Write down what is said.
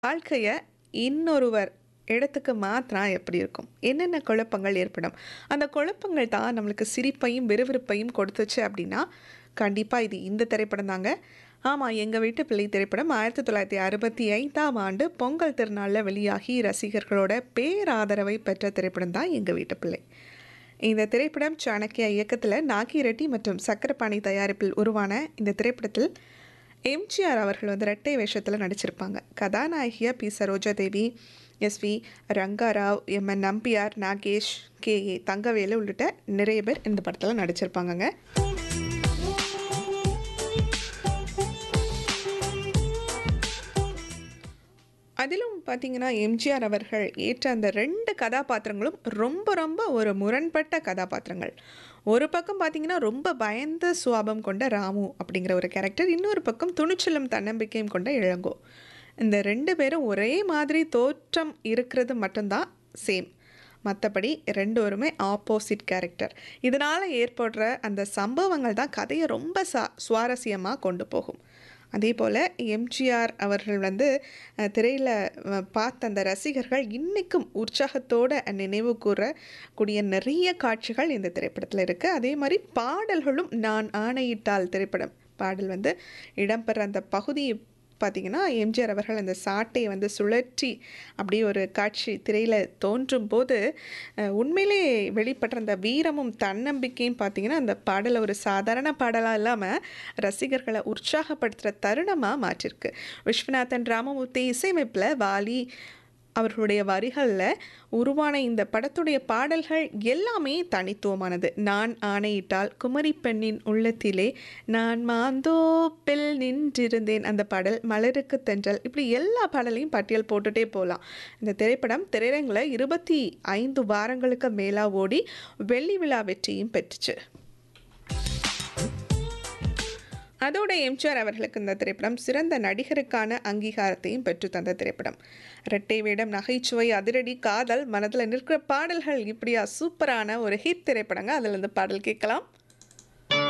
வாழ்க்கைய இன்னொருவர் இடத்துக்கு மாத்துனா எப்படி இருக்கும்? என்னென்ன குழப்பங்கள் ஏற்படும்? அந்த குழப்பங்கள் தான் நம்மளுக்கு சிரிப்பையும், விறுவிறுப்பையும் கொடுத்துச்சு அப்படின்னா, கண்டிப்பா இது இந்த திரைப்படம் தாங்க. ஆமா, எங்க வீட்டு பிள்ளை திரைப்படம் 1965ஆம் ஆண்டு பொங்கல் திருநாள்ல வெளியாகி ரசிகர்களோட பேராதரவை பெற்ற திரைப்படம் தான் எங்க வீட்டு பிள்ளை. இந்த திரைப்படம் சாணக்யா இயக்கத்துல நாகி ரெட்டி மற்றும் சக்கரபாணி தயாரிப்பில் உருவான இந்த திரைப்படத்தில் எம்ஜிஆர் அவர்கள் வந்து இரட்டை வேஷத்துல நடிச்சிருப்பாங்க. கதாநாயகியா B. Sarojadevi, S V. Rangarao, M N. Nambiar, Nagesh, K A. Thangavelu உள்ளிட்ட நிறைய பேர் இந்த படத்துல நடிச்சிருப்பாங்கங்க. அதிலும் பார்த்தீங்கன்னா, எம்ஜிஆர் அவர்கள் ஏற்ற அந்த 2 கதாபாத்திரங்களும் ரொம்ப ரொம்ப ஒரு முரண்பட்ட கதாபாத்திரங்கள். ஒரு பக்கம் பார்த்தீங்கன்னா, ரொம்ப பயந்த சுபாவம் கொண்ட ராமு அப்படிங்கிற ஒரு கேரக்டர். இன்னொரு பக்கம் துணிச்சலும் தன்னம்பிக்கையும் கொண்ட இளங்கோ. இந்த 2 பேரும் ஒரே மாதிரி தோற்றம் இருக்கிறது மட்டும் தான் சேம். மத்தபடி 2 ஆப்போசிட் கேரக்டர். இதனால ஏற்படுற அந்த சம்பவங்கள் தான் கதைய ரொம்ப ச சுவாரஸ்யமா கொண்டு போகும். அதேபோல எம்ஜிஆர் அவர்கள் வந்து அ திரையில அ பார்த்த அந்த ரசிகர்கள் இன்னைக்கும் உற்சாகத்தோட நினைவு கூறக்கூடிய நிறைய காட்சிகள் இந்த திரைப்படத்துல இருக்கு. அதே மாரி பாடல்களும் நான் ஆணையிட்டால் திரைப்படம் பாடல் வந்து இடம்பெற அந்த பகுதி பார்த்தீங்கன்னா, எம்ஜிஆர் அவர்கள் அந்த சாட்டை வந்து சுழற்றி அப்படியே ஒரு காட்சி திரையில தோன்றும்போது, அ உண்மையிலே வெளிப்படுற அந்த வீரமும், தன்னம்பிக்கையும் பார்த்தீங்கன்னா, அந்த பாடல ஒரு சாதாரண பாடலா இல்லாம ரசிகர்கள உற்சாகப்படுத்துற தருணமா மாற்றிருக்கு. விஸ்வநாதன் ராமமூர்த்தி இசையமைப்புல வாலி அவர்களுடைய வரிகள்ல உருவான இந்த படத்துடைய பாடல்கள் எல்லாமே தனித்துவமானது. நான் ஆணையிட்டால், குமரி பெண்ணின் உள்ளத்திலே நான் மாந்தோப்பில் நின்றிருந்தேன் அந்த பாடல், மலருக்கு தென்றல் இப்படி எல்லா பாடலையும் பட்டியல் போட்டுட்டே போலாம். இந்த திரைப்படம் திரையரங்குல 25 வாரங்களுக்கு மேலா ஓடி வெள்ளி விழா வெற்றியும் பெற்றுச்சு. அதோட எம்ஜிஆர் அவர்களுக்கு இந்த திரைப்படம் சிறந்த நடிகருக்கான அங்கீகாரத்தையும் பெற்றுத் தந்த திரைப்படம். இரட்டை வேடம், நகைச்சுவை, அதிரடி, காதல், மனதுல நிற்கிற பாடல்கள் இப்படியா சூப்பரான ஒரு ஹிட் திரைப்படங்க. அதுல இருந்து பாடல் கேட்கலாம்.